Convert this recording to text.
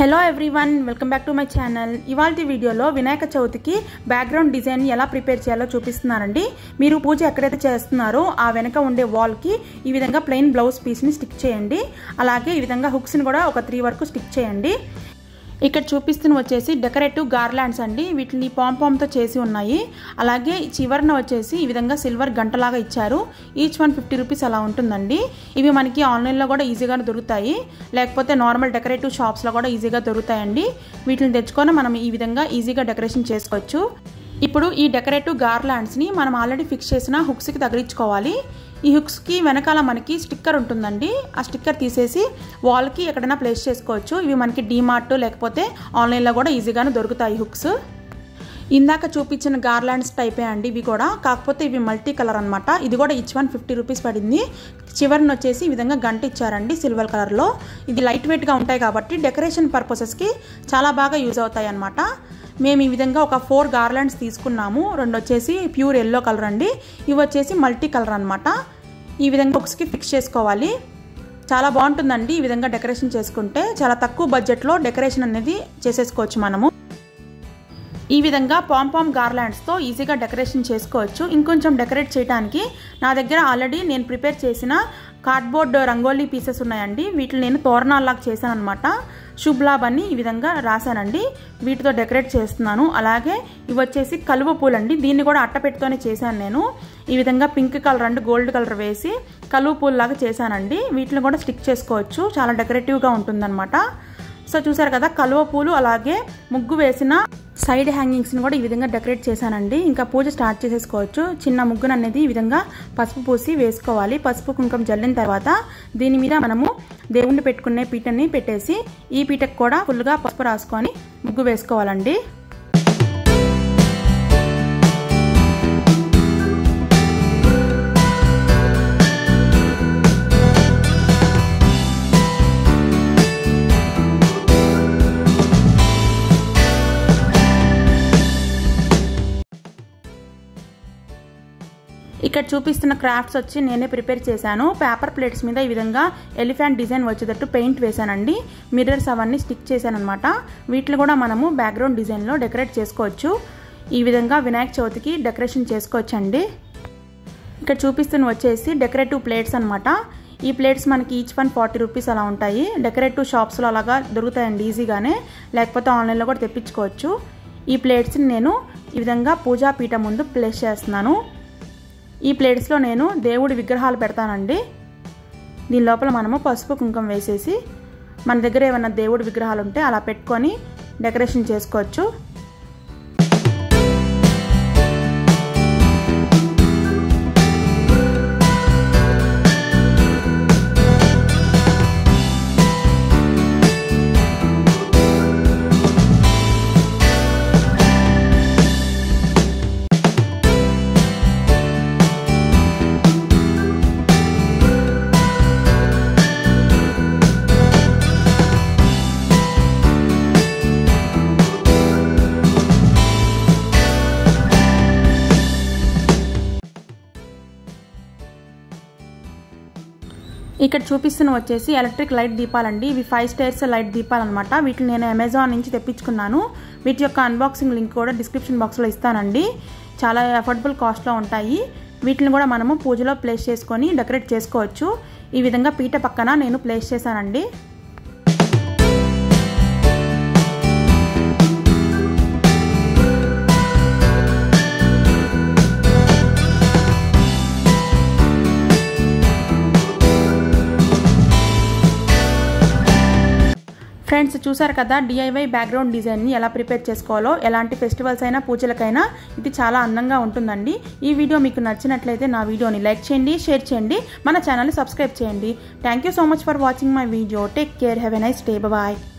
hello everyone welcome back to my channel ఇవాళ వీడియోలో వినాయక చవితికి బ్యాక్గ్రౌండ్ డిజైన్ ఎలా ప్రిపేర్ చేయాలో చూపిస్తున్నానండి మీరు పూజ ఎక్కడైతే చేస్తున్నారో ఆ వెనక ఉండే వాల్కి ఈ విధంగా ప్లెయిన్ బ్లౌజ్ పీస్ని స్టిక్ చేయండి అలాగే ఈ విధంగా హుక్స్ని కూడా ఒక త్రీ వరకు స్టిక్ చేయండి ఇక్కడ చూపిస్తున్న వచ్చేసి డెకరేటివ్ గార్లాండ్స్ అండి వీటిని పాంపామ్తో చేసి ఉన్నాయి అలాగే చివరన వచ్చేసి ఈ విధంగా సిల్వర్ గంటలాగా ఇచ్చారు ఈచ్ వన్ ఫిఫ్టీ రూపీస్ అలా ఉంటుందండి ఇవి మనకి ఆన్లైన్లో కూడా ఈజీగా దొరుకుతాయి లేకపోతే నార్మల్ డెకరేటివ్ షాప్స్లో కూడా ఈజీగా దొరుకుతాయండి వీటిని తెచ్చుకొని మనం ఈ విధంగా ఈజీగా డెకరేషన్ చేసుకోవచ్చు ఇప్పుడు ఈ డెకరేటివ్ గార్లాండ్స్ని మనం ఆల్రెడీ ఫిక్స్ చేసిన హుక్స్కి తగిలించుకోవాలి ఈ హుక్స్కి వెనకాల మనకి స్టిక్కర్ ఉంటుందండి ఆ స్టిక్కర్ తీసేసి వాల్కి ఎక్కడైనా ప్లేస్ చేసుకోవచ్చు ఇవి మనకి డీమార్ట్ లేకపోతే ఆన్లైన్లో కూడా ఈజీగానే దొరుకుతాయి హుక్స్ ఇందాక చూపించిన గార్లాండ్స్ టైపే అండి ఇవి కూడా కాకపోతే ఇవి మల్టీ కలర్ అనమాట ఇది కూడా ఈచ్ వన్ ఫిఫ్టీ రూపీస్ పడింది చివరిని వచ్చేసి ఈ విధంగా గంట ఇచ్చారండి సిల్వర్ కలర్లో ఇది లైట్ వెయిట్గా ఉంటాయి కాబట్టి డెకరేషన్ పర్పసెస్కి చాలా బాగా యూజ్ అవుతాయి అనమాట మేము ఈ విధంగా ఒక ఫోర్ గార్లాండ్స్ తీసుకున్నాము రెండు వచ్చేసి ప్యూర్ ఎల్లో కలర్ అండి ఇవి వచ్చేసి మల్టీ కలర్ అనమాట ఈ విధంగా బుక్స్కి ఫిక్స్ చేసుకోవాలి చాలా బాగుంటుందండి ఈ విధంగా డెకరేషన్ చేసుకుంటే చాలా తక్కువ బడ్జెట్లో డెకరేషన్ అనేది చేసేసుకోవచ్చు మనము ఈ విధంగా పాంపామ్ గార్లాండ్స్తో ఈజీగా డెకరేషన్ చేసుకోవచ్చు ఇంకొంచెం డెకరేట్ చేయడానికి నా దగ్గర ఆల్రెడీ నేను ప్రిపేర్ చేసిన కార్డ్బోర్డ్ రంగోలీ పీసెస్ ఉన్నాయండి వీటిని నేను తోరణాల్లాగా చేశాను అనమాట శుభ్ లాభ్ అని ఈ విధంగా రాశానండి వీటితో డెకరేట్ చేస్తున్నాను అలాగే ఇవి వచ్చేసి కలువ పూలండి దీన్ని కూడా అట్టపెట్టుతోనే చేశాను నేను ఈ విధంగా pink colour and gold colour వేసి కలువ పూలు లాగా చేశానండి వీటిని కూడా స్టిక్ చేసుకోవచ్చు చాలా డెకరేటివ్గా ఉంటుందన్నమాట సో చూసారు కదా కలువ పూలు అలాగే ముగ్గు వేసిన సైడ్ హ్యాంగింగ్స్ని కూడా ఈ విధంగా డెకరేట్ చేశానండి ఇంకా పూజ స్టార్ట్ చేసేసుకోవచ్చు చిన్న ముగ్గును అనేది ఈ విధంగా పసుపు పూసి వేసుకోవాలి పసుపు కుంకుమ జల్లిన తర్వాత దీని మీద మనము దేవుణ్ణి పెట్టుకునే పీటని పెట్టేసి ఈ పీటకు కూడా ఫుల్గా పసుపు రాసుకొని ముగ్గు వేసుకోవాలండి ఇక్కడ చూపిస్తున్న క్రాఫ్ట్స్ వచ్చి నేనే ప్రిపేర్ చేశాను పేపర్ ప్లేట్స్ మీద ఈ విధంగా ఎలిఫెంట్ డిజైన్ వచ్చేటట్టు పెయింట్ వేశానండి మిర్రర్స్ అవన్నీ స్టిక్ చేశాను అనమాట వీటిని కూడా మనము బ్యాక్గ్రౌండ్ డిజైన్లో డెకరేట్ చేసుకోవచ్చు ఈ విధంగా వినాయక చవితికి డెకరేషన్ చేసుకోవచ్చండి ఇక్కడ చూపిస్తున్న వచ్చేసి డెకరేటివ్ ప్లేట్స్ అనమాట ఈ ప్లేట్స్ మనకి ఈచ్ వన్ ఫార్టీ రూపీస్ అలా ఉంటాయి డెకరేటివ్ షాప్స్లో అలాగా దొరుకుతాయండి ఈజీగానే లేకపోతే ఆన్లైన్లో కూడా తెప్పించుకోవచ్చు ఈ ప్లేట్స్ని నేను ఈ విధంగా పూజా పీఠ ముందు ప్లేస్ చేస్తున్నాను ఈ ప్లేట్స్లో నేను దేవుడి విగ్రహాలు పెడతానండి దీని లోపల మనము పసుపు కుంకుమ వేసేసి మన దగ్గర ఏమైనా దేవుడి విగ్రహాలు ఉంటే అలా పెట్టుకొని డెకరేషన్ చేసుకోవచ్చు ఇక్కడ చూపిస్తున్న వచ్చేసి ఎలక్ట్రిక్ లైట్ దీపాలండి ఇవి ఫైవ్ స్టైర్స్ లైట్ దీపాలు అనమాట వీటిని నేను అమెజాన్ నుంచి తెప్పించుకున్నాను వీటి యొక్క అన్బాక్సింగ్ లింక్ కూడా డిస్క్రిప్షన్ బాక్స్లో ఇస్తానండి చాలా అఫోర్డబుల్ కాస్ట్లో ఉంటాయి వీటిని కూడా మనము పూజలో ప్లేస్ చేసుకొని డెకరేట్ చేసుకోవచ్చు ఈ విధంగా పీట పక్కన నేను ప్లేస్ చేశానండి ఫ్రెండ్స్ చూసారు కదా డిఐవై బ్యాక్గ్రౌండ్ డిజైన్ని ఎలా ప్రిపేర్ చేసుకోవాలో ఎలాంటి ఫెస్టివల్స్ అయినా పూజలకైనా ఇది చాలా అందంగా ఉంటుందండి ఈ వీడియో మీకు నచ్చినట్లయితే నా వీడియోని లైక్ చేయండి షేర్ చేయండి మన ఛానల్ని సబ్స్క్రైబ్ చేయండి thank you so much for watching my video take care have a nice day bye